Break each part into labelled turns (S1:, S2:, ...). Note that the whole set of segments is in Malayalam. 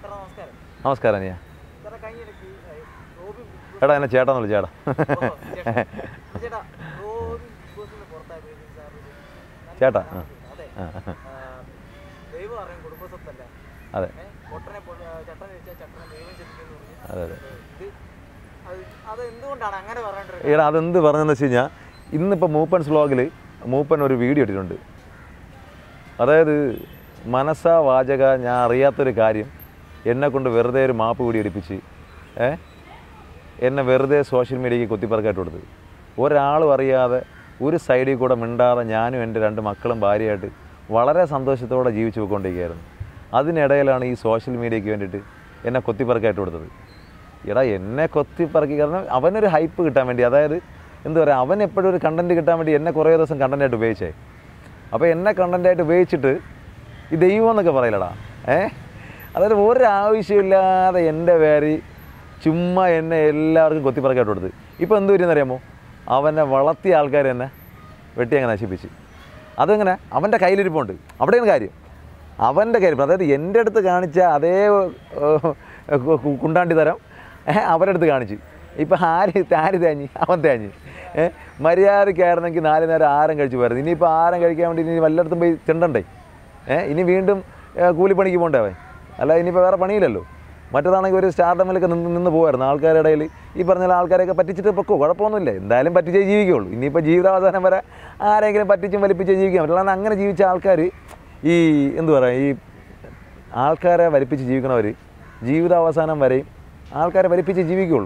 S1: സാർ നമസ്കാരം
S2: നമസ്കാരം നീ
S1: സാറേ കഴിഞ്ഞിടയ്ക്ക് ഏഹ്, റോബിൻ ബിഗ്
S2: എടാ എന്നെ ചേട്ടാന്ന് വിളിച്ചു ചേട്ടാ
S1: ബോസ് ഓ, ചേട്ടാ. ചേട്ടാ റോബിൻ ബിഗ് ബോസിൽ നിന്ന് പുറത്തായപ്പോഴേക്കും സാർ ഒരു നല്ല
S2: ചേട്ടാ,
S1: പരാതി. അതെ
S2: ആ, ആ.
S1: ആ, ദൈവം അറിയാം കുടുംബസ്വത്തല്ല
S2: അതെ
S1: ഏഹ്, പൊട്ടനെ പൊ- ആ, ചട്ടനെ വെച്ചാൽ ചട്ടനെ ദൈവം ചെത്തിക്കുന്നു പറഞ്ഞു
S2: അതെ അതെ
S1: ഇത് അത് അത് എന്തുകൊണ്ടാണ് അങ്ങനെ പറയേണ്ടത്
S2: എടാ അതെന്ത് പറഞ്ഞതെന്ന് വെച്ച് കഴിഞ്ഞാൽ ഇന്നിപ്പോൾ മൂപ്പൻസ് വ്ളോഗിൽ മൂപ്പൻ ഒരു വീഡിയോ ഇട്ടിട്ടുണ്ട് അതായത് മനസ്സാ വാചക ഞാൻ അറിയാത്തൊരു കാര്യം എന്നെ കൊണ്ട് വെറുതെ ഒരു മാപ്പ് വീഡിയോ എടുപ്പിച്ച് ഏ എന്നെ വെറുതെ സോഷ്യൽ മീഡിയയ്ക്ക് കുത്തിപ്പറക്കായിട്ട് കൊടുത്തത് ഒരാളും അറിയാതെ ഒരു സൈഡിൽ കൂടെ മിണ്ടാതെ ഞാനും എൻ്റെ രണ്ട് മക്കളും ഭാര്യയായിട്ട് വളരെ സന്തോഷത്തോടെ ജീവിച്ചു പോയിക്കൊണ്ടിരിക്കുകയായിരുന്നു അതിനിടയിലാണ് ഈ സോഷ്യൽ മീഡിയയ്ക്ക് വേണ്ടിയിട്ട് എന്നെ കൊത്തിപ്പറക്കായിട്ട് കൊടുത്തത് എടാ എന്നെ കൊത്തിപ്പറക്കി കാരണം അവനൊരു ഹൈപ്പ് കിട്ടാൻ വേണ്ടി അതായത് എന്താ പറയുക അവൻ എപ്പോഴും ഒരു കണ്ടൻറ്റ് കിട്ടാൻ വേണ്ടി എന്നെ കുറേ ദിവസം കണ്ടൻറ്റായിട്ട് ഉപയോഗിച്ചേ അപ്പോൾ എന്നെ കണ്ടൻറ്റായിട്ട് ഉപയോഗിച്ചിട്ട് ഈ ദൈവം എന്നൊക്കെ പറയില്ലടാ ഏ അതായത് ഒരാവശ്യമില്ലാതെ എൻ്റെ പേര് ചുമ്മാ എന്നെ എല്ലാവർക്കും കൊത്തിപ്പറക്കായിട്ട് കൊടുത്ത് ഇപ്പോൾ എന്ത് പറ്റിയെന്ന് അറിയാമോ അവനെ വളർത്തിയ ആൾക്കാർ എന്നെ വെട്ടി അങ്ങ് നശിപ്പിച്ച് അതെങ്ങനെ അവൻ്റെ കയ്യിലിരിപ്പുണ്ട് അവിടെയാണ് കാര്യം അവൻ്റെ കാര്യം അതായത് എൻ്റെ അടുത്ത് കാണിച്ച അതേ ഏഹ്, കു- കുണ്ടാണ്ടി തരം ഏഹ്, അവരുടെ അടുത്ത് കാണിച്ചു ഇപ്പം ആര് ആര് തേഞ്ഞ് അവൻ തേഞ്ഞ് ഏഹ് മര്യാദയ്ക്കായിരുന്നെങ്കിൽ നാല് നേരം ആരം കഴിച്ച് പോയിരുന്നു ഇനിയിപ്പോൾ ആരം കഴിക്കാൻ വേണ്ടി ഇനി വല്ലയിടത്തും പോയി ചെണ്ടണ്ടേ ഏഹ് ഇനി വീണ്ടും ഏഹ്, കൂലിപ്പണിക്ക് പോകണ്ടേ അവൻ അല്ല ഇനിയിപ്പോൾ വേറെ പണിയില്ലല്ലോ മറ്റേതാണെങ്കിൽ ഒരു സ്റ്റാർഡമിലൊക്കെ നിന്ന് നിന്ന് പോകുമായിരുന്നു ആൾക്കാരുടെ ഇടയിൽ ഈ പറഞ്ഞ പോലെ ആൾക്കാരെയൊക്കെ പറ്റിച്ചിട്ട് പൊക്കോ കുഴപ്പമൊന്നുമില്ല എന്തായാലും പറ്റിച്ചേ ജീവിക്കുകയുള്ളൂ ഇനിയിപ്പോൾ ജീവിതാവസാനം വരെ ആരെങ്കിലും പറ്റിച്ചും വലിപ്പിച്ചേ ജീവിക്കാൻ പറ്റില്ല കാരണം അങ്ങനെ ജീവിച്ച ആൾക്കാർ ഈ എന്തു പറയുക ഈ ആൾക്കാരെ വലിപ്പിച്ച് ജീവിക്കണവർ ജീവിതാവസാനം വരെയും ആൾക്കാരെ വലിപ്പിച്ച് ജീവിക്കുകയുള്ളൂ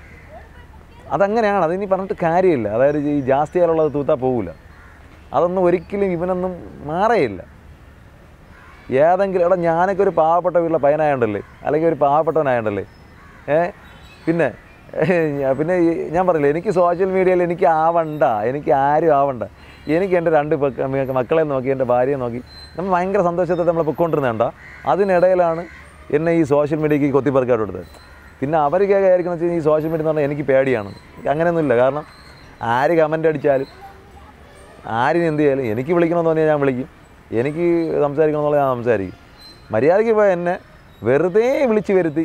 S2: അതങ്ങനെയാണ് അതിനി പറഞ്ഞിട്ട് കാര്യമില്ല അതായത് ഈ ജാസ്തിയാലുള്ളത് തൂത്താൽ പോകില്ല അതൊന്നും ഒരിക്കലും ഇവനൊന്നും മാറേയില്ല ഏതെങ്കിലും എടാ ഞാനൊക്കെ ഒരു പാവപ്പെട്ട വീട്ടിലെ പയ്യനായോണ്ടല്ലേ അല്ലെങ്കിൽ ഒരു പാവപ്പെട്ടവനായോണ്ടല്ലേ ഏ പിന്നെ ഞാ- പിന്നെ ഈ ഞാൻ പറഞ്ഞില്ലേ എനിക്ക് സോഷ്യൽ മീഡിയയിൽ എനിക്ക് ആവണ്ട എനിക്ക് ആരും ആവണ്ട എനിക്ക് എൻ്റെ രണ്ട് പെക്ക- മക്ക- മക്കളെ നോക്കി എൻ്റെ ഭാര്യയെ നോക്കി നമ്മൾ ഭയങ്കര സന്തോഷത്തെ നമ്മൾ പൊയ്ക്കൊണ്ടിരുന്നേണ്ട അതിനിടയിലാണ് എന്നെ ഈ സോഷ്യൽ മീഡിയക്ക് കൊത്തിപ്പറക്കാട്ട് കൊടുത്തത് പിന്നെ അവർക്ക് ആയിരിക്കണം വെച്ചാൽ ഈ സോഷ്യൽ മീഡിയ എന്ന് പറഞ്ഞാൽ എനിക്ക് പേടിയാണ് എനിക്ക് അങ്ങനെയൊന്നുമില്ല കാരണം ആര് കമൻ്റ് അടിച്ചാലും ആരും എന്ത് ചെയ്യാലും എനിക്ക് വിളിക്കണമെന്ന് പറഞ്ഞാൽ ഞാൻ വിളിക്കും എനിക്ക് സംസാരിക്കണമെന്നുള്ള ഞാൻ സംസാരിക്കും മര്യാദയ്ക്ക് പോയി എന്നെ വെറുതെ വിളിച്ച് വരുത്തി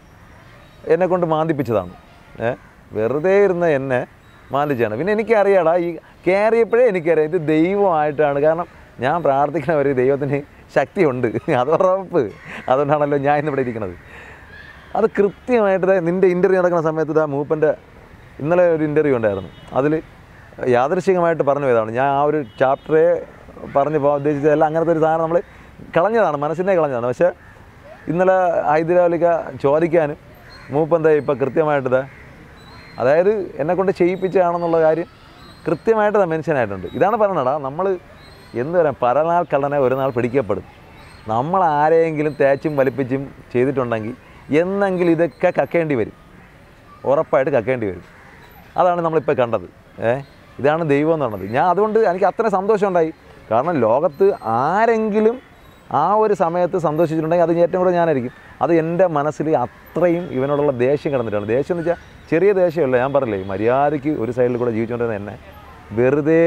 S2: എന്നെ കൊണ്ട് മാന്തിപ്പിച്ചതാണ് ഏ വെറുതെ ഇരുന്ന എന്നെ മാന്തിച്ചാണ് പിന്നെ എനിക്കറിയാടാ ഈ കയറിയപ്പോഴേ എനിക്കറിയാം ഇത് ദൈവമായിട്ടാണ് കാരണം ഞാൻ പ്രാർത്ഥിക്കുന്ന ഒരു ദൈവത്തിന് ശക്തിയുണ്ട് അത് ഉറപ്പ് അതുകൊണ്ടാണല്ലോ ഞാൻ ഇന്നിവിടെ ഇരിക്കുന്നത് അത് കൃത്യമായിട്ട് ദേ നിൻ്റെ ഇൻ്റർവ്യൂ നടക്കുന്ന സമയത്ത് ഇതാ മൂപ്പൻ്റെ ഇന്നലെ ഒരു ഇൻ്റർവ്യൂ ഉണ്ടായിരുന്നു അതിൽ യാദൃശികമായിട്ട് പറഞ്ഞു പോയതാണ് ഞാൻ ആ ഒരു ചാപ്റ്ററെ പറഞ്ഞു പോകാൻ ഉദ്ദേശിച്ചതല്ല അങ്ങനത്തെ ഒരു സാധനം നമ്മൾ കളഞ്ഞതാണ് മനസ്സിനെ കളഞ്ഞതാണ് പക്ഷേ ഇന്നലെ ഹൈദരാബാദിക്ക ചോദിക്കാനും മൂപ്പെന്താ ഇപ്പോൾ കൃത്യമായിട്ട് ഇതാ അതായത് എന്നെ കൊണ്ട് ചെയ്യിപ്പിച്ചതാണെന്നുള്ള കാര്യം കൃത്യമായിട്ട് മെൻഷൻ ആയിട്ടുണ്ട് ഇതാണ് പറയണടാ നമ്മൾ എന്ത് പറയാം പരനാൾ കള്ളനെ ഒരു നാൾ പിടിക്കപ്പെടും നമ്മൾ ആരെയെങ്കിലും തേച്ചും വലിപ്പിച്ചും ചെയ്തിട്ടുണ്ടെങ്കിൽ എന്നെങ്കിലും ഇതൊക്കെ കക്കേണ്ടി വരും ഉറപ്പായിട്ട് കക്കേണ്ടി വരും അതാണ് നമ്മളിപ്പോൾ കണ്ടത് ഏ ഇതാണ് ദൈവം എന്ന് പറഞ്ഞത് ഞാൻ അതുകൊണ്ട് എനിക്ക് അത്ര സന്തോഷമുണ്ടായി കാരണം ലോകത്ത് ആരെങ്കിലും ആ ഒരു സമയത്ത് സന്തോഷിച്ചിട്ടുണ്ടെങ്കിൽ അത് ഏറ്റവും കൂടുതൽ ഞാനായിരിക്കും അത് എൻ്റെ മനസ്സിൽ അത്രയും ഇവനോടുള്ള ദേഷ്യം കിടന്നിട്ടാണ് ദേഷ്യം എന്ന് വെച്ചാൽ ചെറിയ ദേഷ്യമല്ല ഞാൻ പറഞ്ഞില്ലേ മര്യാദയ്ക്ക് ഒരു സൈഡിൽ കൂടെ ജീവിച്ചുകൊണ്ടിരുന്ന എന്നെ വെറുതെ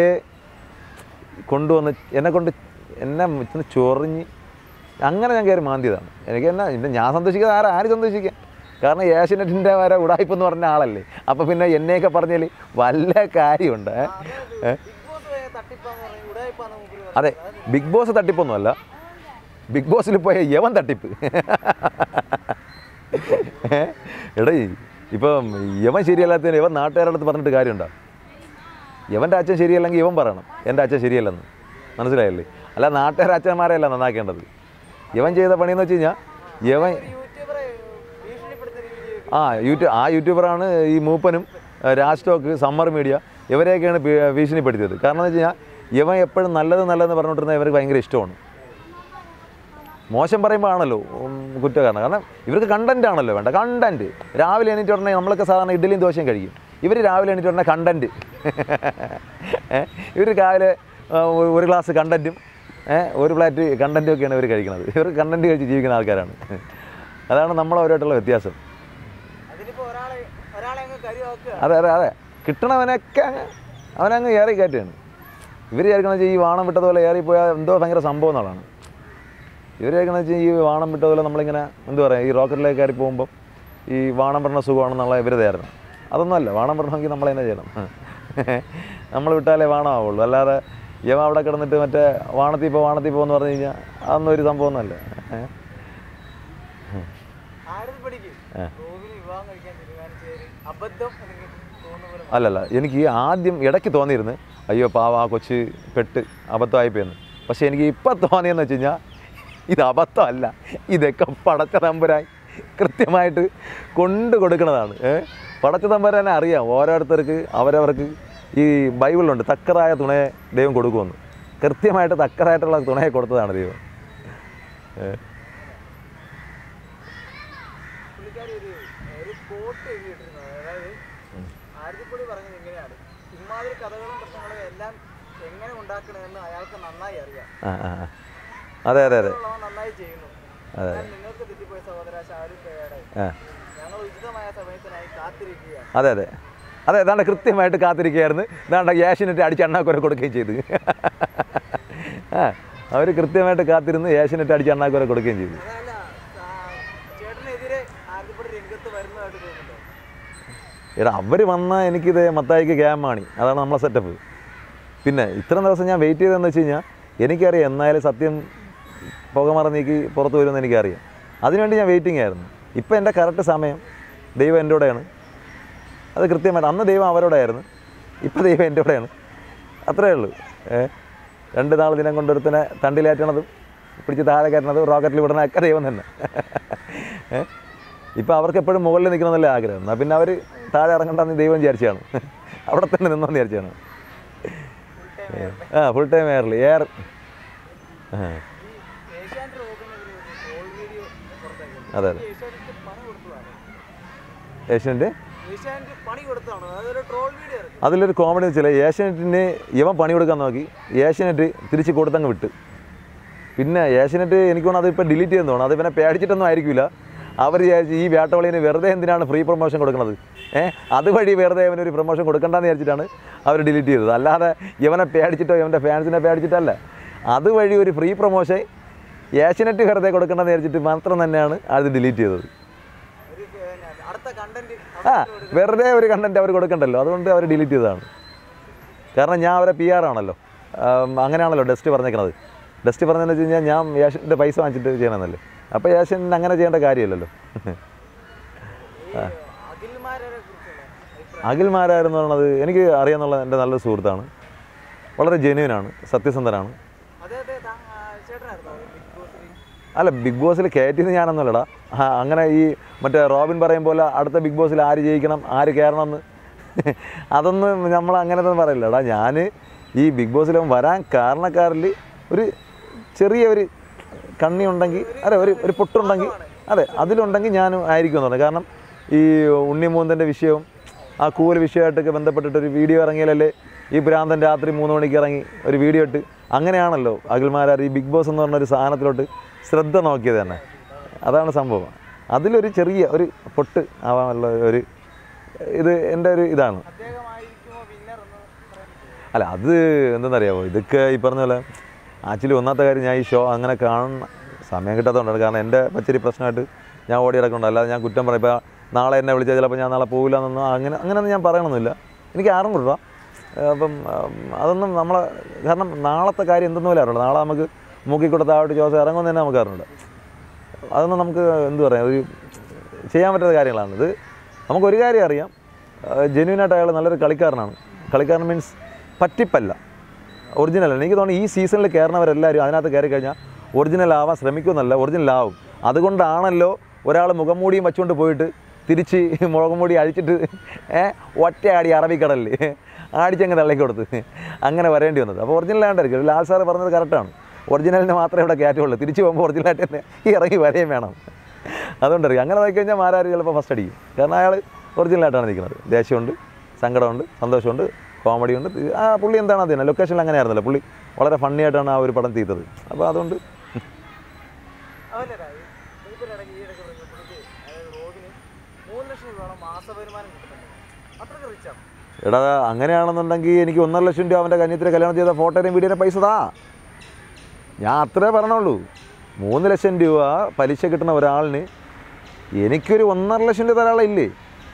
S2: കൊണ്ടുവന്ന് എന്നെ കൊണ്ട് എന്നെ ഇന്ന് ചൊറിഞ്ഞ് അങ്ങനെ ഞാൻ കയറി മാന്തിയതാണ് എനിക്ക് എന്നാ ഇന്ന് ഞാൻ സന്തോഷിക്കാതെ ആരും ആര് സന്തോഷിക്കാൻ കാരണം ഏഷ്യനെറ്റിൻ്റെ വരെ ഉടായ്പെന്ന് പറഞ്ഞ ആളല്ലേ അപ്പോൾ പിന്നെ എന്നെയൊക്കെ പറഞ്ഞാൽ വല്ല കാര്യമുണ്ട് ഏ? ഏ?
S1: ബിഗ് ബോസ് തട്ടിപ്പാന്ന് പറഞ്ഞു ഉടായിപ്പാന്ന് മൂപ്പര് പറഞ്ഞു.
S2: അതെ ബിഗ് ബോസ് തട്ടിപ്പൊന്നുമല്ല ബിഗ് ബോസിൽ പോയ യവൻ തട്ടിപ്പ് ഏ? എടാ ഈ- ഇപ്പം യവൻ ശരിയല്ലാത്തതിന് യവൻ നാട്ടുകാരുടെ അടുത്ത് പറഞ്ഞിട്ട് കാര്യമുണ്ടോ യവൻ്റെ അച്ഛൻ ശരിയല്ലെങ്കിൽ ഇവൻ പറയണം എൻ്റെ അച്ഛൻ ശരിയല്ലെന്ന് മനസ്സിലായല്ലേ അല്ല നാട്ടുകാരെ അച്ഛന്മാരെയല്ല നന്നാക്കേണ്ടത് ഇവൻ ചെയ്ത പണിയെന്ന് വെച്ച് കഴിഞ്ഞാൽ യവൻ
S1: ഒരു യൂട്യൂബറെ ഭീഷണിപ്പെടുത്തുന്ന രീതിയിൽ
S2: ആ യൂട്യൂബ് ആ യൂട്യൂബറാണ് ഈ മൂപ്പനും ഏഹ്, രാജ് ടോക്ക് സമ്മർ മീഡിയ ഇവരെയൊക്കെയാണ് ഭീ- ഭീഷണിപ്പെടുത്തിയത് കാരണം എന്ന് വെച്ച് കഴിഞ്ഞാൽ ഇവൻ എപ്പോഴും നല്ലത് നല്ലതെന്ന് പറഞ്ഞുകൊണ്ടിരുന്ന ഇവർക്ക് ഭയങ്കര ഇഷ്ടമാണ് മോശം പറയുമ്പോൾ ആണല്ലോ ഉം, കുറ്റകാരണം കാരണം ഇവർക്ക് കണ്ടന്റ് ആണല്ലോ വേണ്ട കണ്ടന്റ് രാവിലെ എണീറ്റ് ഉടനെ നമ്മളൊക്കെ സാധാരണ ഇഡ്ഡലിയും ദോശയും കഴിക്കും ഇവർ രാവിലെ എണീറ്റ് ഉടനെ കണ്ടന്റ് ഇവർ രാവിലെ ആ, ഒരു- ഒരു ഗ്ലാസ് കണ്ടന്റും ഒരു പ്ലേറ്റ് കണ്ടന്റും ഒക്കെയാണ് ഇവർ കഴിക്കുന്നത് ഇവർ കണ്ടന്റ് കഴിച്ച് ജീവിക്കുന്ന ആൾക്കാരാണ് അതാണ് നമ്മളവരുമായിട്ടുള്ള വ്യത്യാസം
S1: അതിനിപ്പോ ഒരാളെ ഒരാളെ അങ്ങ് കരുവാക്കുക
S2: അതെ അതെ അതെ കിട്ടണവനൊക്കെ അങ്ങ് അവനങ്ങ് ഏറി കയറ്റുകയാണ് ഇവർ വിചാരിക്കണമെന്ന് വെച്ചാൽ ഈ വാണം വിട്ടതുപോലെ ഏറിപ്പോയാൽ എന്തോ ഭയങ്കര സംഭവം എന്നുള്ളതാണ് ഇവരെയൊക്കെ വെച്ചാൽ ഈ വാണം വിട്ടതുപോലെ നമ്മളിങ്ങനെ എന്താ പറയുക ഈ റോക്കറ്റിലേക്ക് കയറി പോകുമ്പോൾ ഈ വാണം പറഞ്ഞ സുഖമാണെന്നുള്ള ഇവർ ധാരണ അതൊന്നുമല്ല വാണം പറഞ്ഞെങ്കിൽ നമ്മൾ തന്നെ ചെയ്യണം നമ്മൾ വിട്ടാലേ വാണമാവുള്ളൂ അല്ലാതെ യവ അവിടെ കിടന്നിട്ട് മറ്റേ വാണത്തിൽ പോ വാണത്തിൽ പോകുമെന്ന് പറഞ്ഞു കഴിഞ്ഞാൽ അതൊന്നും ഒരു സംഭവമൊന്നുമല്ല ഏഹ്
S1: ആയിരത്തിപ്പടിക്ക്
S2: ആ.
S1: റോബിന് വിവാഹം കഴിക്കാൻ തീരുമാനിച്ച ഒരു അബദ്ധം എനിക്ക് തോന്നുന്ന പോലെ
S2: അല്ലല്ല എനിക്ക് ആദ്യം ഇടയ്ക്ക് തോന്നിയിരുന്നു അയ്യോ പാവ ആ കൊച്ച് പെട്ട് അബദ്ധമായിപ്പോയെന്ന് പക്ഷേ എനിക്ക് ഇപ്പം തോന്നിയെന്ന് വെച്ച് കഴിഞ്ഞാൽ ഇത് അബദ്ധമല്ല ഇതൊക്കെ പടച്ച തമ്പുരാൻ കൃത്യമായിട്ട് കൊണ്ടു കൊടുക്കുന്നതാണ് ഏ പടച്ച തമ്പുരാനെ അറിയാം ഓരോരുത്തർക്ക് അവരവർക്ക് ഈ ബൈബിളിലുണ്ട് തക്കതായ തുണയെ ദൈവം കൊടുക്കുമെന്ന് കൃത്യമായിട്ട് തക്കതായിട്ടുള്ള തുണയെ കൊടുത്തതാണ് ദൈവം ഏ
S1: പുള്ളിക്കാരി ഒരു ഒരു കോട്ട് എഴുതിയിട്ടിരുന്നത് അതായത് ആയിരത്തിപ്പൊടി പറഞ്ഞത് ഇങ്ങനെയാണ് ഇമാതിരി കഥകളും പ്രശ്നങ്ങളും എല്ലാം എങ്ങനെ ഉണ്ടാക്കണമെന്ന് അയാൾക്ക് നന്നായി അറിയാം
S2: ആ ആ ആ. അതെ അതെ അതെ
S1: ഉള്ളവൻ നന്നായി ചെയ്യുന്നു
S2: അതെ.
S1: എന്നാൽ നിങ്ങൾക്ക് തെറ്റിപ്പോയ സഹോദര ഷാരൂഖ് ഖേയുടെ
S2: ആ
S1: ഞങ്ങൾ ഉചിതമായ സമയത്തിനായി കാത്തിരിക്കുകയാണ്
S2: അതെ അതെ അതെ ഏതാണ്ട് കൃത്യമായിട്ട് കാത്തിരിക്കുകയായിരുന്നു ഏതാണ്ട് ഏഷ്യനെറ്റ് അടിച്ച് എണ്ണാക്കുര കൊടുക്കുകയും ചെയ്തു ആ അവർ കൃത്യമായിട്ട് കാത്തിരുന്ന് ഏഷ്യനെറ്റ് അടിച്ച് എണ്ണാക്കുര കൊടുക്കുകയും ചെയ്തു
S1: അതല്ല ആ, ചേട്ടനെതിരെ ആയിരത്തിപ്പൊടി രംഗത്ത് വരുന്നതായിട്ട് തോന്നുന്നുണ്ടോ
S2: എടാ അവർ വന്നാൽ എനിക്കിത് മത്തായിക്ക് ക്യാമാണ് അതാണ് നമ്മളെ സെറ്റപ്പ് പിന്നെ ഇത്രയും ദിവസം ഞാൻ വെയിറ്റ് ചെയ്തതെന്ന് വെച്ച് കഴിഞ്ഞാൽ എനിക്കറിയാം എന്നാലും സത്യം പുകമറ നീക്കി പുറത്ത് വരുമെന്ന് എനിക്കറിയാം അതിനുവേണ്ടി ഞാൻ വെയിറ്റിംഗ് ആയിരുന്നു ഇപ്പം എൻ്റെ കറക്റ്റ് സമയം ദൈവം എൻ്റെ കൂടെയാണ് അത് കൃത്യമായിട്ട് അന്ന് ദൈവം അവരോടായിരുന്നു ഇപ്പം ദൈവം എൻ്റെ കൂടെയാണ് അത്രേ ഉള്ളൂ ഏ രണ്ട് നാൾ ദിനം കൊണ്ടൊരുത്തനെ തണ്ടിലേറ്റണതും പിടിച്ച് താഴെ കയറ്റണതും റോക്കറ്റിൽ വിടണ ഒക്കെ ദൈവം തന്നെ ഏ ഇപ്പം അവർക്ക് എപ്പോഴും മുകളിൽ നിൽക്കണമെന്നല്ലേ ആഗ്രഹം എന്നാൽ പിന്നെ അവർ താഴെ ഇറങ്ങണ്ടെന്ന് ദൈവം വിചാരിച്ചാണ് അവിടെ തന്നെ നിന്നെന്ന് വിചാരിച്ചാണ് ആ ഫുൾ ടൈം എയറിൽ എയർ ആ
S1: ഈ ഏഷ്യാനെറ്റ് റോബിനെതിരെ ഒരു ട്രോൾ വീഡിയോ പുറത്തേക്ക്
S2: അതെ അതെ
S1: ഏഷ്യാനെറ്റ് പണി കൊടുത്തതാണ്
S2: ഏഷ്യൻ്റെ
S1: ഏഷ്യാനെറ്റ് പണി കൊടുത്തതാണ് അതൊരു ട്രോൾ വീഡിയോ ഇറക്കി
S2: അതിലൊരു കോമഡി വെച്ചാൽ ഏഷ്യനെറ്റിന് ഇവൻ പണി കൊടുക്കാൻ നോക്കി ഏഷ്യനെറ്റ് തിരിച്ച് കൊടുത്തങ്ങ് വിട്ട് പിന്നെ ഏഷ്യനെറ്റ് എനിക്ക് തോന്നുന്നു അതിപ്പോൾ ഡിലീറ്റ് ചെയ്യുന്ന തോന്നുന്നു അത് ഇവനെ പേടിച്ചിട്ടൊന്നും ആയിരിക്കില്ല അവർ വിചാരിച്ച് ഈ വേട്ടവളിന് വെറുതെ എന്തിനാണ് ഫ്രീ പ്രൊമോഷൻ കൊടുക്കുന്നത് ഏഹ് അതുവഴി വെറുതെ ഇവനൊരു പ്രൊമോഷൻ കൊടുക്കണ്ടെന്ന് വിചാരിച്ചിട്ടാണ് അവർ ഡിലീറ്റ് ചെയ്തത് അല്ലാതെ ഇവനെ പേടിച്ചിട്ടോ ഇവൻ്റെ ഫാൻസിനെ പേടിച്ചിട്ടല്ല അതുവഴി ഒരു ഫ്രീ പ്രൊമോഷൻ ഏഷ്യനെറ്റ് വെറുതെ കൊടുക്കണ്ടെന്ന് വിചാരിച്ചിട്ട് മാത്രം തന്നെയാണ് അത് ഡിലീറ്റ് ചെയ്തത്
S1: ഒരു പിന്നെ അടുത്ത കണ്ടന്റ്
S2: ആ വെറുതെ ഒരു കണ്ടന്റ് അവർ കൊടുക്കണ്ടല്ലോ അതുകൊണ്ട് അവർ ഡിലീറ്റ് ചെയ്തതാണ് കാരണം ഞാൻ അവരെ പി ആർ ആണല്ലോ ആം, അങ്ങനെയാണല്ലോ ഡസ്റ്റ് പറഞ്ഞേക്കണത് ഡസ്റ്റ് പറഞ്ഞതെന്ന് വെച്ച് കഴിഞ്ഞാൽ ഞാൻ ഏഷ്യൻ്റെ പൈസ വാങ്ങിച്ചിട്ട് ചെയ്യണമെന്നല്ലേ അപ്പോൾ ഏഷ്യൻ അങ്ങനെ ചെയ്യേണ്ട കാര്യമില്ലല്ലോ
S1: ഈ അഖിൽമാരെ കുറിച്ചുള്ള അഭിപ്രായം
S2: അഖിൽമാരായിരുന്നു പറയുന്നത് എനിക്ക് അറിയാന്നുള്ള എൻ്റെ നല്ലൊരു സുഹൃത്താണ് വളരെ ജെന്യൂനാണ് സത്യസന്ധനാണ്
S1: അദ്ദേഹത്തെ താ- ആ, ചേട്ടനായിരുന്നോ ബിഗ് ബോസിൽ
S2: അല്ല ബിഗ് ബോസിൽ കയറ്റിയത് ഞാനൊന്നുമല്ലടാ ആ, അങ്ങനെ ഈ മറ്റേ റോബിൻ പറയും പോലെ അടുത്ത ബിഗ് ബോസിൽ ആര് ജയിക്കണം ആര് കയറണം എന്ന് അതൊന്നും നമ്മൾ അങ്ങനത്തെ പറയില്ലടാ ഞാൻ ഈ ബിഗ് ബോസിൽ വരാൻ കാരണക്കാരിൽ ഒരു ചെറിയ ഒരു കണ്ണി ഉണ്ടെങ്കിൽ അതെ ഒരു ഒരു പൊട്ടുണ്ടെങ്കിൽ അതെ അതിലുണ്ടെങ്കിൽ ഞാൻ ആയിരിക്കും എന്ന് പറഞ്ഞു കാരണം ഈ ഉണ്ണിമൂന്തൻ്റെ വിഷയവും ആ കൂവൽ വിഷയമായിട്ടൊക്കെ ബന്ധപ്പെട്ടിട്ട് ഒരു വീഡിയോ ഇറങ്ങിയാലല്ലേ ഈ ഭ്രാന്തൻ രാത്രി മൂന്ന് മണിക്ക് ഇറങ്ങി ഒരു വീഡിയോ ഇട്ട് അങ്ങനെയാണല്ലോ അഖിൽമാരാർ ഈ ബിഗ് ബോസ് എന്ന് പറഞ്ഞ ഒരു സാധനത്തിലോട്ട് ശ്രദ്ധ നോക്കിയത് തന്നെ അതാണ് സംഭവം അതിലൊരു ചെറിയ ഒരു പൊട്ട് ആവാനുള്ള ഒരു ഇത് എൻ്റെ ഒരു ഇതാണ്
S1: അദ്ദേഹമായിരിക്കുമോ വിന്നർ എന്ന് പറയാൻ
S2: അല്ല അത് എന്തെന്നറിയാമോ ഇതൊക്കെ ഈ പറഞ്ഞ പോലെ ആക്ച്വലി ഒന്നാമത്തെ കാര്യം ഞാൻ ഈ ഷോ അങ്ങനെ കാണുന്ന സമയം കിട്ടാത്തതുകൊണ്ടാണ് കാരണം എൻ്റെ പച്ചരി പ്രശ്നമായിട്ട് ഞാൻ ഓടി കിടക്കുന്നുണ്ട് അല്ലാതെ ഞാൻ കുറ്റം പറയും ഇപ്പോൾ നാളെ എന്നെ വിളിച്ചാൽ ചിലപ്പോൾ ഞാൻ നാളെ പോകില്ല എന്നൊന്നും അങ്ങനെ അങ്ങനെയൊന്നും ഞാൻ പറയണമെന്നില്ല എനിക്ക് ആറും കൊടുക്കാം അപ്പം ഉം, അതൊന്നും നമ്മളെ കാരണം നാളത്തെ കാര്യം എന്തെന്ന് പോലെ അറിയില്ല നാളെ നമുക്ക് മൂക്കി കൊടുത്ത ആവട്ടെ ജോസ് ഇറങ്ങുമെന്ന് തന്നെ നമുക്ക് അറിയില്ല അതൊന്നും നമുക്ക് എന്ത് പറയാം ഒരു ചെയ്യാൻ പറ്റാത്ത കാര്യങ്ങളാണ് ഇത് നമുക്കൊരു കാര്യം അറിയാം ജെന്യൂനായിട്ട് അയാൾ നല്ലൊരു കളിക്കാരനാണ് കളിക്കാരൻ മീൻസ് പറ്റിപ്പല്ല ഒറിജിനൽ എനിക്ക് തോന്നുന്നു ഈ സീസണിൽ കയറുന്നവരെല്ലാവരും അതിനകത്ത് കയറി കഴിഞ്ഞാൽ ഒറിജിനൽ ആവാൻ ശ്രമിക്കുമെന്നല്ല ഒറിജിനൽ ആവും അതുകൊണ്ടാണല്ലോ ഒരാൾ മുഖംമൂടിയും വെച്ചുകൊണ്ട് പോയിട്ട് തിരിച്ച് മുഖംമൂടി അഴിച്ചിട്ട് ഏ ഒറ്റയാടി അറബിക്കടലിൽ ആടിച്ചങ്ങ് തള്ളിക്കൊടുത്ത് അങ്ങനെ വരേണ്ടി വന്നത് അപ്പോൾ ഒറിജിനൽ ആണ്ടായിരിക്കും ലാൽ സാറ് പറഞ്ഞത് കറക്റ്റാണ് ഒറിജിനലിനെ മാത്രമേ ഇവിടെ കയറ്റുള്ളൂ തിരിച്ച് പോകുമ്പോൾ ഒറിജിനലായിട്ട് തന്നെ ഇറങ്ങി വരെയും വേണം അതുകൊണ്ടായിരിക്കും അങ്ങനെ നോക്കി കഴിഞ്ഞാൽ മാരാർ ചിലപ്പോൾ ഫസ്റ്റ് അടിക്കും കാരണം അയാൾ ഒറിജിനലായിട്ടാണ് നിൽക്കുന്നത് ദേഷ്യമുണ്ട് സങ്കടമുണ്ട് സന്തോഷമുണ്ട് കോമഡി ഉണ്ട് ആ പുള്ളി എന്താണ് അതിനെ ലൊക്കേഷനിൽ അങ്ങനെ ആയിരുന്നല്ലോ പുള്ളി വളരെ ഫണ്ണി ആയിട്ടാണ് ആ ഒരു പടം തീർത്തത് അപ്പോൾ അതുകൊണ്ട്
S1: അതല്ലടാ ഈ ഇതിലിടയ്ക്ക് ഈ ഇടയ്ക്ക് പറഞ്ഞു പുള്ളിക്ക് അതായത് റോബിന് മൂന്ന് ലക്ഷം രൂപയോളം മാസ വരുമാനം കിട്ടുന്നുണ്ട് അത്രയ്ക്ക് റിച്ചാണ്
S2: എടാ അങ്ങനെയാണെന്നുണ്ടെങ്കിൽ എനിക്ക് ഒന്നര ലക്ഷം രൂപ അവൻ്റെ കന്യത്തിലെ കല്യാണം ചെയ്ത ഫോട്ടോയും വീഡിയോയുടെ പൈസ താ ഞാൻ അത്രേ പറഞ്ഞുള്ളൂ മൂന്ന് ലക്ഷം രൂപ പലിശ കിട്ടുന്ന ഒരാളിന് എനിക്കൊരു ഒന്നര ലക്ഷം രൂപ തരാനുള്ള ഇല്ലേ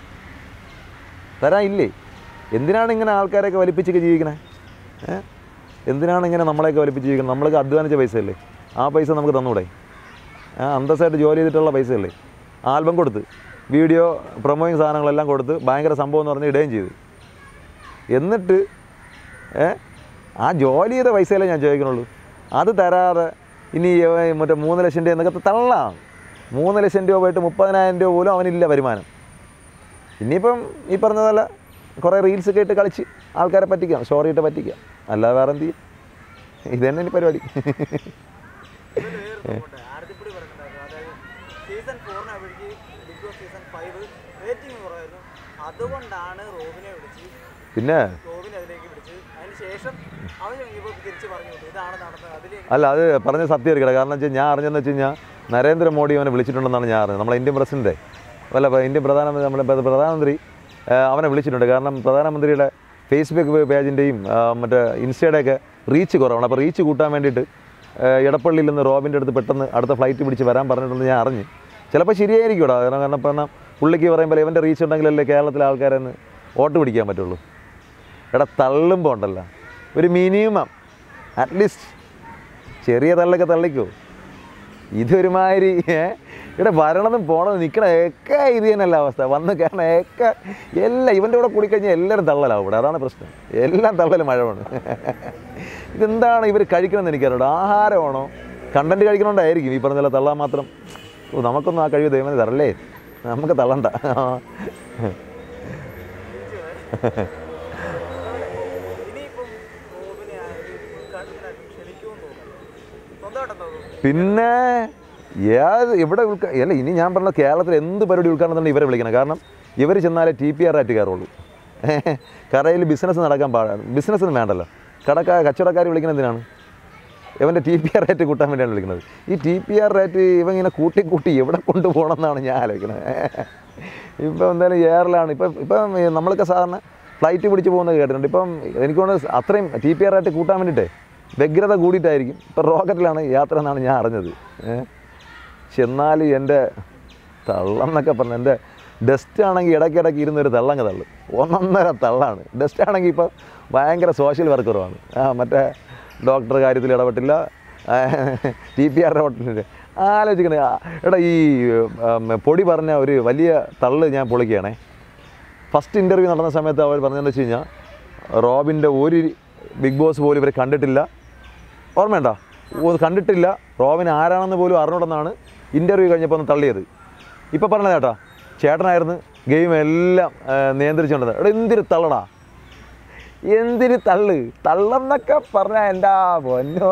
S2: തരാൻ ഇല്ലേ എന്തിനാണ് ഇങ്ങനെ ആൾക്കാരെയൊക്കെ വലിപ്പിച്ചൊക്കെ ജീവിക്കണേ ഏ എന്തിനാണ് ഇങ്ങനെ നമ്മളെയൊക്കെ വലിപ്പിച്ച് ജീവിക്കുന്നത് നമ്മളൊക്കെ അധ്വാനിച്ച പൈസ അല്ലേ ആ പൈസ നമുക്ക് തന്നൂടെ ആ അന്തസ്സായിട്ട് ജോലി ചെയ്തിട്ടുള്ള പൈസ അല്ലേ ആൽബം കൊടുത്ത് വീഡിയോ പ്രൊമോയിങ് സാധനങ്ങളെല്ലാം കൊടുത്ത് ഭയങ്കര സംഭവം എന്ന് പറഞ്ഞ് ഇടുകയും ചെയ്തു എന്നിട്ട് ഏ ആ ജോലി ചെയ്ത പൈസയല്ലേ ഞാൻ ചോദിക്കണുള്ളൂ അത് തരാതെ ഇനി ഇവൻ മറ്റേ മൂന്ന് ലക്ഷം രൂപ എന്നൊക്കെ തള്ളാം മൂന്ന് ലക്ഷം രൂപ പോയിട്ട് മുപ്പതിനായിരം രൂപ പോലും അവനില്ല വരുമാനം ഇനിയിപ്പം ഈ പറഞ്ഞ പോലെ കുറേ റീൽസ് ഒക്കെ ഇട്ട് കളിച്ച് ആൾക്കാരെ പറ്റിക്കാം സ്റ്റോറി ഇട്ട് പറ്റിക്കാം അല്ലാതെ വേറെ എന്ത് ചെയ്യും ഇത് തന്നെ ഇനി പരിപാടി
S1: ഇതിൽ വേറെ സംഭവമുണ്ട്. ആരതിപ്പുടി പറയുന്നുണ്ടായിരുന്നു. അതായത് സീസൺ ഫോറിനാകുമ്പോഴേക്ക് Bigg Boss season five rating കുറവായിരുന്നു അതുകൊണ്ടാണ് റോബിനെ വിളിച്ച്
S2: പിന്നെ
S1: റോബിനെ അതിലേക്ക് വിളിച്ച് അതിന് ശേഷം അവൻ ഇപ്പോൾ തിരിച്ച് പറഞ്ഞു വിട്ടു ഇതാണ് നടന്നത് അതിൽ
S2: അല്ല അത് പറഞ്ഞ സത്യം ഇരിക്കട്ടെ കാരണം വെച്ചാൽ ഞാൻ അറിഞ്ഞതെന്ന് വെച്ച് കഴിഞ്ഞാൽ നരേന്ദ്രമോദി അവനെ വിളിച്ചിട്ടുണ്ടെന്നാണ് ഞാൻ അറിഞ്ഞത് നമ്മളെ ഇന്ത്യൻ പ്രസിഡന്റ് അല്ല ഇപ്പൊ ഇന്ത്യൻ പ്രധാനമന്ത്രി നമ്മുടെ പ്ര- പ്രധാനമന്ത്രി ആ, അവനെ വിളിച്ചിട്ടുണ്ട് കാരണം പ്രധാനമന്ത്രിയുടെ ഫേസ്ബുക്ക് പേജിൻ്റെയും മറ്റേ ഇൻസ്റ്റയുടെയൊക്കെ റീച്ച് കുറവാണ് അപ്പോൾ റീച്ച് കൂട്ടാൻ വേണ്ടിയിട്ട് ആ, എടപ്പള്ളിയിൽ നിന്ന് റോബിൻ്റെ അടുത്ത് പെട്ടെന്ന് അടുത്ത ഫ്ലൈറ്റ് പിടിച്ച് വരാൻ പറഞ്ഞിട്ടുണ്ടെന്ന് ഞാൻ അറിഞ്ഞ് ചിലപ്പോൾ ശരിയായിരിക്കും ഇവിടെ കാരണം കാരണം ഇപ്പം എന്നാ പുള്ളിക്ക് പറയുമ്പോൾ ഇവൻ്റെ റീച്ച് ഉണ്ടെങ്കിലല്ലേ കേരളത്തിലെ ആൾക്കാരെന്ന് വോട്ട് പിടിക്കാൻ പറ്റുള്ളൂ എടാ തള്ളുമ്പോൾ ഉണ്ടല്ലോ ഒരു മിനിമം അറ്റ്ലീസ്റ്റ് ചെറിയ തള്ളൊക്കെ തള്ളിക്കോ ഇതൊരുമാതിരി ഏ ഇവിടെ വരണതും പോണതും നിൽക്കണ ഒക്കെ ഇത് തന്നെയല്ല അവസ്ഥ വന്ന് കയറണ ഒക്കെ എല്ലാം ഇവൻ്റെ കൂടെ കൂടിക്കഴിഞ്ഞാൽ എല്ലാവരും തള്ളലാവും ഇവിടെ അതാണ് പ്രശ്നം എല്ലാം തള്ളൽ മഴമാണ് ഇതെന്താണ് ഇവർ കഴിക്കണമെന്ന് എനിക്കറിയാം ആഹാരമാണോ കണ്ടൻറ്റ് കഴിക്കണോണ്ടായിരിക്കും ഈ പറഞ്ഞ പോലെ തള്ളാൻ മാത്രം ഓ നമുക്കൊന്നും ആ കഴിവ് ദൈവം തരല്ലേ നമുക്ക് തള്ളണ്ട
S1: ഇനിയിപ്പം റോബിനെ ആ ഒരു ഉദ്ഘാടനത്തിന് ക്ഷണിക്കുമെന്ന് തോന്നുന്നു സ്വന്തമായിട്ടെന്ന് തോന്നുന്നു
S2: പിന്നെ ഏത് ഇവിടെ ഉൾക്ക അല്ല ഇനി ഞാൻ പറഞ്ഞ കേരളത്തിൽ എന്ത് പരിപാടി ഉൾക്കാണെന്ന് തന്നെ ഇവരെ വിളിക്കണം കാരണം ഇവർ ചെന്നാലേ ടി പി ആർ ആയിട്ട് കയറുള്ളൂ കടയിൽ ബിസിനസ് നടക്കാൻ പാടാണ് ബിസിനസ്സിന് വേണ്ടല്ലോ കടക്കാർ കച്ചവടക്കാർ വിളിക്കുന്നത് എന്തിനാണ് ഇവൻ്റെ ടി പി ആർ റേറ്റ് കൂട്ടാൻ വേണ്ടിയാണ് വിളിക്കുന്നത് ഈ ടി പി ആർ റേറ്റ് ഇവ ഇങ്ങനെ കൂട്ടി കൂട്ടി എവിടെ കൊണ്ടുപോകണം എന്നാണ് ഞാൻ ആലോചിക്കുന്നത് ഇപ്പം എന്തായാലും എയറിലാണ് ഇപ്പം ഇപ്പം നമ്മളൊക്കെ സാധാരണ ഫ്ലൈറ്റ് പിടിച്ച് പോകുന്നത് കേട്ടിട്ടുണ്ട് ഇപ്പം എനിക്ക് തോന്നുന്നത് അത്രയും ടി പി ആർ റേറ്റ് കൂട്ടാൻ വേണ്ടിയിട്ടേ വ്യഗ്രത കൂടിയിട്ടായിരിക്കും ഇപ്പം റോക്കറ്റിലാണ് യാത്ര എന്നാണ് ഞാൻ അറിഞ്ഞത് ഏഹ് പക്ഷെ എന്നാലും എൻ്റെ തള്ളെന്നൊക്കെ പറഞ്ഞു എൻ്റെ ഡസ്റ്റ് ആണെങ്കിൽ ഇടയ്ക്കിടയ്ക്ക് ഇരുന്നൊരു തള്ളങ്ങ് തള്ളു ഒന്നൊന്നര തള്ളാണ് ഡസ്റ്റ് ആണെങ്കിൽ ഇപ്പോൾ ഭയങ്കര സോഷ്യൽ വർക്കറുമാണ് ആ മറ്റേ ഡോക്ടർ കാര്യത്തിൽ ഇടപെട്ടില്ല ടി പി ആർ ഇടപെട്ടില്ല ആലോചിക്കണേ ആ, എടാ ഈ ഉം, പൊടി പറഞ്ഞ ഒരു വലിയ തള്ള് ഞാൻ പൊളിക്കുകയാണേ ഫസ്റ്റ് ഇൻ്റർവ്യൂ നടന്ന സമയത്ത് അവർ പറഞ്ഞതെന്ന് വെച്ച് കഴിഞ്ഞാൽ റോബിൻ്റെ ഒരു ബിഗ് ബോസ് പോലും ഇവരെ കണ്ടിട്ടില്ല ഓർമ്മയുണ്ടോ ഓ കണ്ടിട്ടില്ല റോബിൻ ആരാണെന്ന് പോലും അറിഞ്ഞുകൊണ്ടെന്നാണ് ഇൻ്റർവ്യൂ കഴിഞ്ഞപ്പോൾ ഒന്ന് തള്ളിയത് ഇപ്പോൾ പറഞ്ഞത് ചേട്ടാ ചേട്ടനായിരുന്നു ഗെയിം എല്ലാം ആ, നിയന്ത്രിച്ചുകൊണ്ടത് എടാ എന്തിന് തള്ളടാ എന്തിന് തള്ള് തള്ളെന്നൊക്കെ പറഞ്ഞാൽ എൻ്റെ പൊന്നോ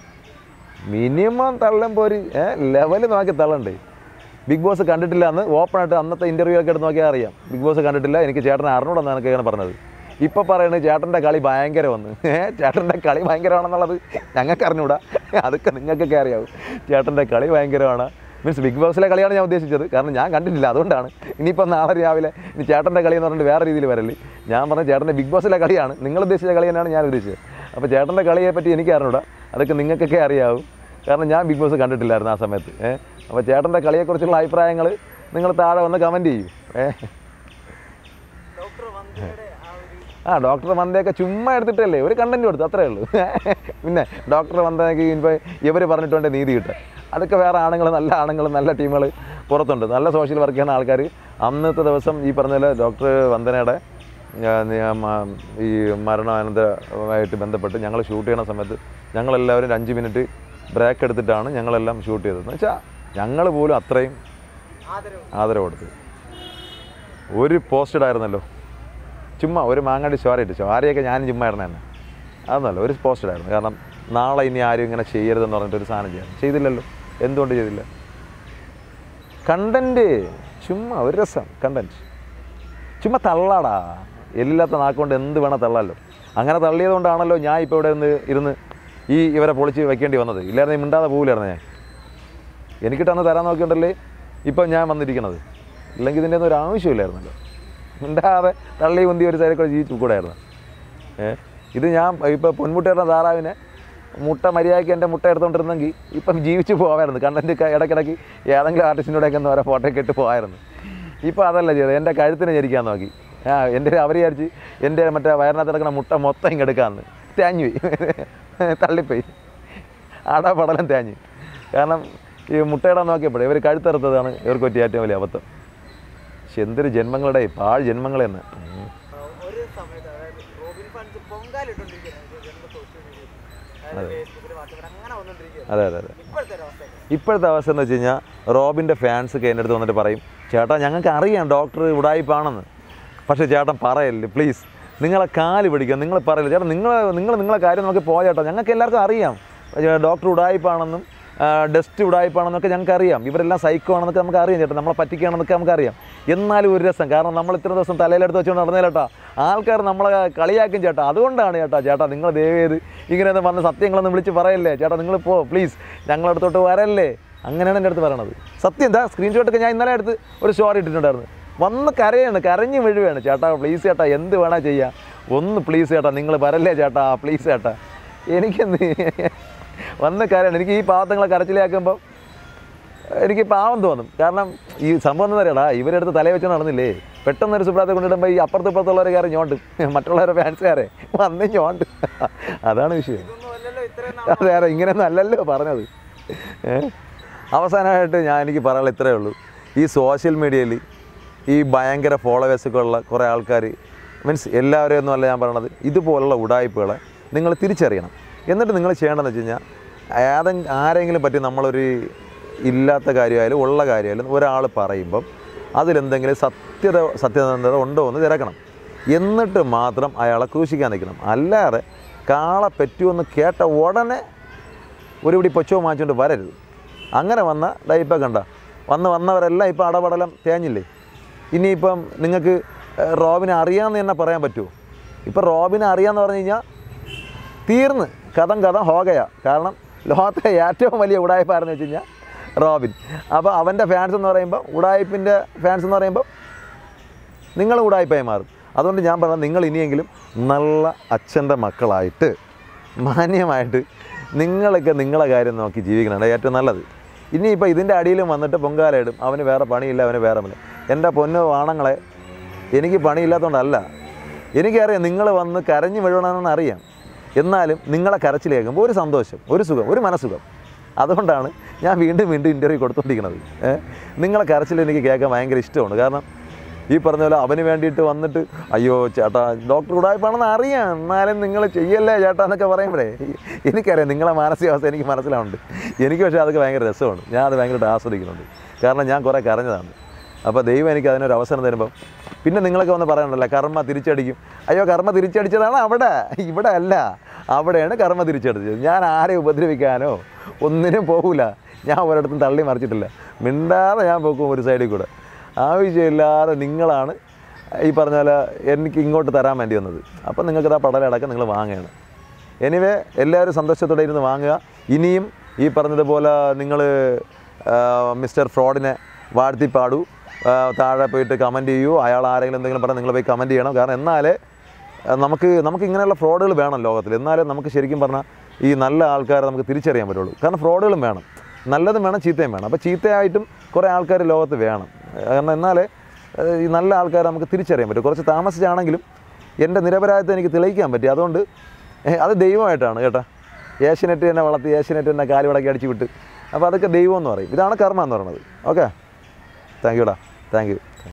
S2: മിനിമം തള്ളുമ്പോൾ ഒരു ലെവൽ നോക്കി തള്ളണ്ടേ ബിഗ് ബോസ് കണ്ടിട്ടില്ല എന്ന് ഓപ്പണായിട്ട് അന്നത്തെ ഇൻ്റർവ്യൂ ഒക്കെ എടുത്ത് നോക്കിയാൽ അറിയാം ബിഗ് ബോസ് കണ്ടിട്ടില്ല എനിക്ക് ചേട്ടനെ അറിഞ്ഞൂടെന്നാണ് എനിക്കാണ് പറഞ്ഞത് ഇപ്പോൾ പറയുന്നത് ചേട്ടൻ്റെ കളി ഭയങ്കര വന്ന് ഏഹ് ചേട്ടൻ്റെ കളി ഭയങ്കരമാണെന്നുള്ളത് ഞങ്ങൾക്ക് അറിഞ്ഞൂടാ അതൊക്കെ നിങ്ങൾക്കൊക്കെ അറിയാവും ചേട്ടൻ്റെ കളി ഭയങ്കരമാണ് മീൻസ് ബിഗ് ബോസിലെ കളിയാണ് ഞാൻ ഉദ്ദേശിച്ചത് കാരണം ഞാൻ കണ്ടിട്ടില്ല അതുകൊണ്ടാണ് ഇനിയിപ്പോൾ നാളെ രാവിലെ ഇനി ചേട്ടൻ്റെ കളി എന്ന് പറഞ്ഞിട്ട് വേറെ രീതിയിൽ വരല്ലേ ഞാൻ പറഞ്ഞ ചേട്ടൻ്റെ ബിഗ് ബോസിലെ കളിയാണ് നിങ്ങൾ ഉദ്ദേശിച്ച കളി തന്നെയാണ് ഞാൻ ഉദ്ദേശിച്ചത് അപ്പോൾ ചേട്ടൻ്റെ കളിയെ പറ്റി എനിക്ക് അറിഞ്ഞൂടാ അതൊക്കെ നിങ്ങൾക്കൊക്കെ അറിയാവും കാരണം ഞാൻ ബിഗ് ബോസ് കണ്ടിട്ടില്ലായിരുന്നു ആ സമയത്ത് ഏഹ് അപ്പോൾ ചേട്ടൻ്റെ കളിയെക്കുറിച്ചുള്ള അഭിപ്രായങ്ങൾ നിങ്ങൾ താഴെ വന്ന് കമൻറ്റ് ചെയ്യും ഏഹ്
S1: ഡോക്ടർ വന്ദയുടെ ആ ഒരു
S2: ആ ഡോക്ടർ വന്തയൊക്കെ ചുമ്മാ എടുത്തിട്ടല്ലേ ഒരു കണ്ടന്റ് കൊടുത്തു അത്രേ ഉള്ളൂ പിന്നെ ഡോക്ടർ വന്തയ്ക്ക് ഇപ്പോൾ ഇവർ പറഞ്ഞിട്ടുണ്ട് നീതി കിട്ടുക അതൊക്കെ വേറെ ആണുങ്ങൾ നല്ല ആണുങ്ങൾ നല്ല ടീമുകൾ പുറത്തുണ്ട് നല്ല സോഷ്യൽ വർക്ക് ചെയ്യുന്ന ആൾക്കാർ അന്നത്തെ ദിവസം ഈ പറഞ്ഞ പോലെ ഡോക്ടർ വന്ദനയുടെ ആ, നി- ആ, മ- ഈ മരണാനന്തരമായിട്ട് ബന്ധപ്പെട്ട് ഞങ്ങൾ ഷൂട്ട് ചെയ്യുന്ന സമയത്ത് ഞങ്ങളെല്ലാവരും ഒരു അഞ്ച് മിനിറ്റ് ബ്രേക്ക് എടുത്തിട്ടാണ് ഞങ്ങളെല്ലാം ഷൂട്ട് ചെയ്തത് എന്ന് വെച്ചാൽ ഞങ്ങൾ പോലും അത്രയും
S1: ആദരവ്
S2: ആദരവ് കൊടുത്തു ഒരു പോസ്റ്റഡ് ആയിരുന്നല്ലോ ചുമ്മാ ഒരു മാങ്ങാടി സ്റ്റോറി ഇട്ട് സ്റ്റോറിയൊക്കെ ഞാനും ചുമ്മാ ഇടണ തന്നെ അതൊന്നല്ല ഒരു പോസ്റ്റഡ് ആയിരുന്നു കാരണം നാളെ ഇനി ആരും ഇങ്ങനെ ചെയ്യരുതെന്ന് പറഞ്ഞിട്ട് ഒരു സാധനം ചെയ്യാം ചെയ്തില്ലല്ലോ എന്തുകൊണ്ട് ചെയ്തില്ല കണ്ടൻറ്റ് ചുമ്മാ ഒരു രസം കണ്ടൻറ്റ് ചുമ്മാ തള്ളാടാ എല്ലാത്ത നാക്കുകൊണ്ട് എന്ത് വേണം തള്ളാലോ അങ്ങനെ തള്ളിയത് കൊണ്ടാണല്ലോ ഞാൻ ഇപ്പോൾ ഇവിടെ നിന്ന് ഇരുന്ന് ഈ ഇവരെ പൊളിച്ച് വെക്കേണ്ടി വന്നത് ഇല്ലായിരുന്നു മിണ്ടാതെ പോകില്ലായിരുന്നു ഞാൻ എനിക്കിട്ട് അന്ന് തരാൻ നോക്കിയിട്ടുണ്ടല്ലേ ഇപ്പം ഞാൻ വന്നിരിക്കണത് ഇല്ലെങ്കിൽ ഇതിൻ്റെ ഒന്നും ഒരു ആവശ്യമില്ലായിരുന്നല്ലോ മിണ്ടാതെ തള്ളി ഉന്തി ഒരു സൈഡിൽ കൂടെ ജീവിച്ചു കൂടായിരുന്നു ഏ ഇത് ഞാൻ ഇപ്പോൾ പൊന്മുട്ടേരുടെ താറാവിനെ മുട്ട മര്യാദയ്ക്ക് എൻ്റെ മുട്ട എടുത്തുകൊണ്ടിരുന്നെങ്കിൽ ഇപ്പം ജീവിച്ച് പോകാമായിരുന്നു കണ്ടൻറ്റ് ഇടയ്ക്കിടയ്ക്ക് ഏതെങ്കിലും ആർട്ടിസ്റ്റിനോടൊക്കെ ഒന്ന് ഓരോ ഫോട്ടോ ഒക്കെ ഇട്ട് പോകാമായിരുന്നു ഇപ്പോൾ അതല്ല ചെയ്തത് എൻ്റെ കഴുത്തിനെ ഞെരിക്കാൻ നോക്കി ആ എൻ്റെ അവർ വിചാരിച്ച് എൻ്റെ മറ്റേ വയറിനകത്ത് കിടക്കുന്ന മുട്ട മൊത്തം ഇങ്ങ് എടുക്കാമെന്ന് തേഞ്ഞു പോയി തള്ളിപ്പോയി ആടാ പടലം തേഞ്ഞു കാരണം ഈ മുട്ടയിടാൻ നോക്കിയപ്പോഴേ ഇവർ കഴുത്തെറുത്തതാണ് ഇവർക്ക് പറ്റിയ ഏറ്റവും വലിയ അബദ്ധം പക്ഷെ എന്തൊരു ജന്മങ്ങളുടെ പാഴ് ജന്മങ്ങൾ തന്നെ ഉം.
S1: ആ, ഒരു സമയത്ത് അതായത് റോബിൻ ഫാൻസ് പൊങ്കാലിട്ടോണ്ടിരിക്കുകയാണ് ജനങ്ങളുടെ സോഷ്യൽ മീഡിയയിൽ അതായത് ഫേസ്ബുക്കിൽ വാട്സപ്പിൽ അങ്ങനെ വന്നുകൊണ്ടിരിക്കുകയാണ്
S2: അതെ അതെ അതെ
S1: ഇപ്പോഴത്തെ ഒരു അവസ്ഥ
S2: ഇപ്പോഴത്തെ അവസ്ഥ എന്ന് വെച്ച് കഴിഞ്ഞാൽ റോബിൻ്റെ ഫാൻസ് ഒക്കെ എൻ്റെ അടുത്ത് വന്നിട്ട് പറയും ചേട്ടാ ഞങ്ങൾക്ക് അറിയാം ഡോക്ടർ ഉടായിപ്പാണെന്ന് പക്ഷേ ചേട്ടൻ പറയല്ലേ പ്ലീസ് നിങ്ങളെ കാല് പിടിക്കുക നിങ്ങൾ പറയില്ല ചേട്ടാ നിങ്ങൾ നിങ്ങൾ നിങ്ങളെ കാര്യം നമുക്ക് പോയ ചേട്ടാ ഞങ്ങൾക്ക് എല്ലാവർക്കും അറിയാം ഡോക്ടർ ഉടായിപ്പാണെന്നും ഡസ്റ്റ് ഉടായിപ്പാണെന്നൊക്കെ ഞങ്ങൾക്ക് അറിയാം ഇവരെല്ലാം സൈക്കോ ആണെന്നൊക്കെ നമുക്ക് അറിയാം ചേട്ടാ നമ്മളെ പറ്റിക്കുകയാണെന്നൊക്കെ നമുക്ക് അറിയാം എന്നാലും ഒരു രസം കാരണം നമ്മൾ ഇത്ര ദിവസം തലയിലെടുത്ത് വെച്ചുകൊണ്ട് നടന്നില്ല ചേട്ടാ ആൾക്കാർ നമ്മളെ കളിയാക്കും ചേട്ടാ അതുകൊണ്ടാണ് ചേട്ടാ ചേട്ടാ നിങ്ങൾ ദയവേത് ഇങ്ങനെയൊന്നും വന്ന് സത്യങ്ങളൊന്നും വിളിച്ച് പറയല്ലേ ചേട്ടാ നിങ്ങൾ പോ പ്ലീസ് ഞങ്ങളടുത്തോട്ട് വരല്ലേ അങ്ങനെയാണ് എൻ്റെ അടുത്ത് പറയണത് സത്യം എന്താ സ്ക്രീൻഷോട്ടൊക്കെ ഞാൻ ഇന്നലെ അടുത്ത് ഒരു സ്റ്റോറി ഇട്ടിട്ടുണ്ടായിരുന്നു വന്ന് കരയാണ് കരഞ്ഞ് വീഴുകയാണ് ചേട്ടാ പ്ലീസ് ചേട്ടാ എന്ത് വേണാൽ ചെയ്യാം ഒന്ന് പ്ലീസ് ചേട്ടാ നിങ്ങൾ വരല്ലേ ചേട്ടാ പ്ലീസ് ചേട്ടാ എനിക്കെന്ത് വന്ന് കരയാണ് എനിക്ക് ഈ പാവത്തങ്ങളെ കരച്ചിലാക്കുമ്പോൾ എനിക്ക് പാവം തോന്നും കാരണം ഈ സംഭവം എന്താ അറിയടാ ഇവരെടുത്ത് തലയിൽ വെച്ച് നടന്നില്ലേ പെട്ടെന്ന് ഒരു സുബ്രാത്തെ കൊണ്ടിടുമ്പോൾ ഈ അപ്പുറത്ത് ഇപ്പുറത്തുള്ളവരെ കയറി ഞോണ്ടും മറ്റുള്ളവരെ ഫാൻസുകാരെ വന്ന് ഞോണ്ട് അതാണ് വിഷയം
S1: ഇതൊന്നും അല്ലല്ലോ ഇത്രയും
S2: അതെ അതെ ഇങ്ങനെയൊന്നും അല്ലല്ലോ പറഞ്ഞത് ഏ? അവസാനമായിട്ട് ഞാൻ എനിക്ക് പറയാനുള്ള ഇത്രയേ ഉള്ളൂ ഈ സോഷ്യൽ മീഡിയയിൽ ഈ ഭയങ്കര ഫോളോവേഴ്സൊക്കെ ഉള്ള കുറേ ആൾക്കാർ മീൻസ് എല്ലാവരെയും ഒന്നും അല്ല ഞാൻ പറയണത് ഇതുപോലുള്ള ഉടായ്പകളെ നിങ്ങൾ തിരിച്ചറിയണം എന്നിട്ട് നിങ്ങൾ ചെയ്യേണ്ടതെന്ന് വെച്ച് കഴിഞ്ഞാൽ ഏതെങ്കിലും ആരെങ്കിലും പറ്റി നമ്മളൊരു ഇല്ലാത്ത കാര്യമായാലും ഉള്ള കാര്യമായാലും ഒരാൾ പറയുമ്പം അതിലെന്തെങ്കിലും സത്യത സത്യസന്ധത ഉണ്ടോ എന്ന് തിരക്കണം എന്നിട്ട് മാത്രം അയാളെ ക്രൂശിക്കാൻ നിൽക്കണം അല്ലാതെ കാളെ പറ്റുമെന്ന് കേട്ട ഉടനെ ഒരു പിടി പൊച്ചോ വാങ്ങിച്ചുകൊണ്ട് വരരുത് അങ്ങനെ വന്ന ദാ ഇപ്പം കണ്ട വന്ന് വന്നവരെല്ലാം ഇപ്പം അടപടലം തേഞ്ഞില്ലേ ഇനിയിപ്പം നിങ്ങൾക്ക് ഏഹ്, റോബിനെ അറിയാമെന്ന് തന്നെ പറയാൻ പറ്റുമോ ഇപ്പം റോബിനെ അറിയാമെന്ന് പറഞ്ഞു കഴിഞ്ഞാൽ തീർന്ന് കഥം കഥം ഹോകയാ കാരണം ലോകത്തിലെ ഏറ്റവും വലിയ ഉടായ്പാരെന്ന് വെച്ച് കഴിഞ്ഞാൽ റോബിൻ അപ്പോൾ അവൻ്റെ ഫാൻസ് എന്ന് പറയുമ്പോൾ ഉടായ്പിൻ്റെ ഫാൻസ് എന്ന് പറയുമ്പോൾ നിങ്ങൾ ഉടായ്പായി മാറും അതുകൊണ്ട് ഞാൻ പറഞ്ഞത് നിങ്ങൾ ഇനിയെങ്കിലും നല്ല അച്ഛൻ്റെ മക്കളായിട്ട് മാന്യമായിട്ട് നിങ്ങളൊക്കെ നിങ്ങളെ കാര്യം നോക്കി ജീവിക്കണം ഏറ്റവും നല്ലത് ഇനിയിപ്പോൾ ഇതിൻ്റെ അടിയിലും വന്നിട്ട് പൊങ്കാലയിടും അവന് വേറെ പണിയില്ല അവന് വേറെ പണി എൻ്റെ പൊന്നു ആണങ്ങളെ എനിക്ക് പണിയില്ലാത്തതുകൊണ്ടല്ല എനിക്കറിയാം നിങ്ങൾ വന്ന് കരഞ്ഞു വീഴണമെന്ന് അറിയാം എന്നാലും നിങ്ങളെ കരച്ചിൽ കേൾക്കുമ്പോൾ ഒരു സന്തോഷം ഒരു സുഖം ഒരു മനസ്സുഖം അതുകൊണ്ടാണ് ഞാൻ വീണ്ടും വീണ്ടും ഇൻ്റർവ്യൂ കൊടുത്തുകൊണ്ടിരിക്കുന്നത് ഏ? നിങ്ങളെ കരച്ചിൽ എനിക്ക് കേൾക്കാൻ ഭയങ്കര ഇഷ്ടമാണ് കാരണം ഈ പറഞ്ഞ പോലെ അവന് വേണ്ടിയിട്ട് വന്നിട്ട് അയ്യോ ചേട്ടാ ഡോക്ടർ ഉടായ്പാണെന്ന് അറിയാം എന്നാലും നിങ്ങൾ ചെയ്യല്ലേ ചേട്ടാ എന്നൊക്കെ പറയുമ്പോഴേ എനിക്കറിയാം നിങ്ങളെ മാനസികാവസ്ഥ എനിക്ക് മനസ്സിലാവുന്നുണ്ട് എനിക്ക് പക്ഷേ അതൊക്കെ ഭയങ്കര രസമാണ് ഞാൻ അത് ഭയങ്കരമായിട്ട് ആസ്വദിക്കുന്നുണ്ട് കാരണം ഞാൻ കുറേ കരഞ്ഞതാണ് അപ്പോൾ ദൈവം എനിക്ക് അതിനൊരു അവസരം തരുമ്പോൾ പിന്നെ നിങ്ങളൊക്കെ വന്ന് പറയണ്ടല്ലോ കർമ്മ തിരിച്ചടിക്കും അയ്യോ കർമ്മ തിരിച്ചടിച്ചതാണ് അവിടെ ഇവിടെ അല്ല അവിടെയാണ് കർമ്മ തിരിച്ചടിച്ചത് ഞാൻ ആരെ ഉപദ്രവിക്കാനോ ഒന്നിനും പോകില്ല ഞാൻ ഒരിടത്തും തള്ളി മറിച്ചിട്ടില്ല മിണ്ടാതെ ഞാൻ പോക്കും ഒരു സൈഡിൽ കൂടെ ആവശ്യമില്ലാതെ നിങ്ങളാണ് ഈ പറഞ്ഞ പോലെ എനിക്ക് ഇങ്ങോട്ട് തരാൻ വേണ്ടി വന്നത് അപ്പം നിങ്ങൾക്ക് ആ പടലടക്കം നിങ്ങൾ വാങ്ങുകയാണ് എനിവേ എല്ലാവരും സന്തോഷത്തോടെ ഇരുന്ന് വാങ്ങുക ഇനിയും ഈ പറഞ്ഞതുപോലെ നിങ്ങൾ മിസ്റ്റർ ഫ്രോഡിനെ വാഴ്ത്തി പാടൂ ആ, താഴെ പോയിട്ട് കമൻറ്റ് ചെയ്യൂ അയാൾ ആരെങ്കിലും എന്തെങ്കിലും പറഞ്ഞാൽ നിങ്ങൾ പോയി കമൻറ്റ് ചെയ്യണം കാരണം എന്നാലേ ആ, നമുക്ക് നമുക്ക് ഇങ്ങനെയുള്ള ഫ്രോഡുകൾ വേണം ലോകത്തിൽ എന്നാലേ നമുക്ക് ശരിക്കും പറഞ്ഞാൽ ഈ നല്ല ആൾക്കാരെ നമുക്ക് തിരിച്ചറിയാൻ പറ്റുള്ളൂ കാരണം ഫ്രോഡുകളും വേണം നല്ലതും വേണം ചീത്തയും വേണം അപ്പോൾ ചീത്തയായിട്ടും കുറേ ആൾക്കാർ ലോകത്ത് വേണം കാരണം എന്നാലേ ഏഹ്, ഈ നല്ല ആൾക്കാരെ നമുക്ക് തിരിച്ചറിയാൻ പറ്റും കുറച്ച് താമസിച്ചാണെങ്കിലും എൻ്റെ നിരപരാധിത്വം എനിക്ക് തെളിയിക്കാൻ പറ്റി അതുകൊണ്ട് ഏഹ്, അത് ദൈവമായിട്ടാണ് കേട്ടോ ഏഷ്യനെറ്റ് തന്നെ വളർത്തി ഏഷ്യനെറ്റ് തന്നെ കാലുവടക്കി അടിച്ചു വിട്ട് അപ്പോൾ അതൊക്കെ ദൈവം എന്ന് പറയും ഇതാണ് കർമ്മ എന്ന് പറയുന്നത് ഓക്കെ താങ്ക് യുടാ താങ്ക് യു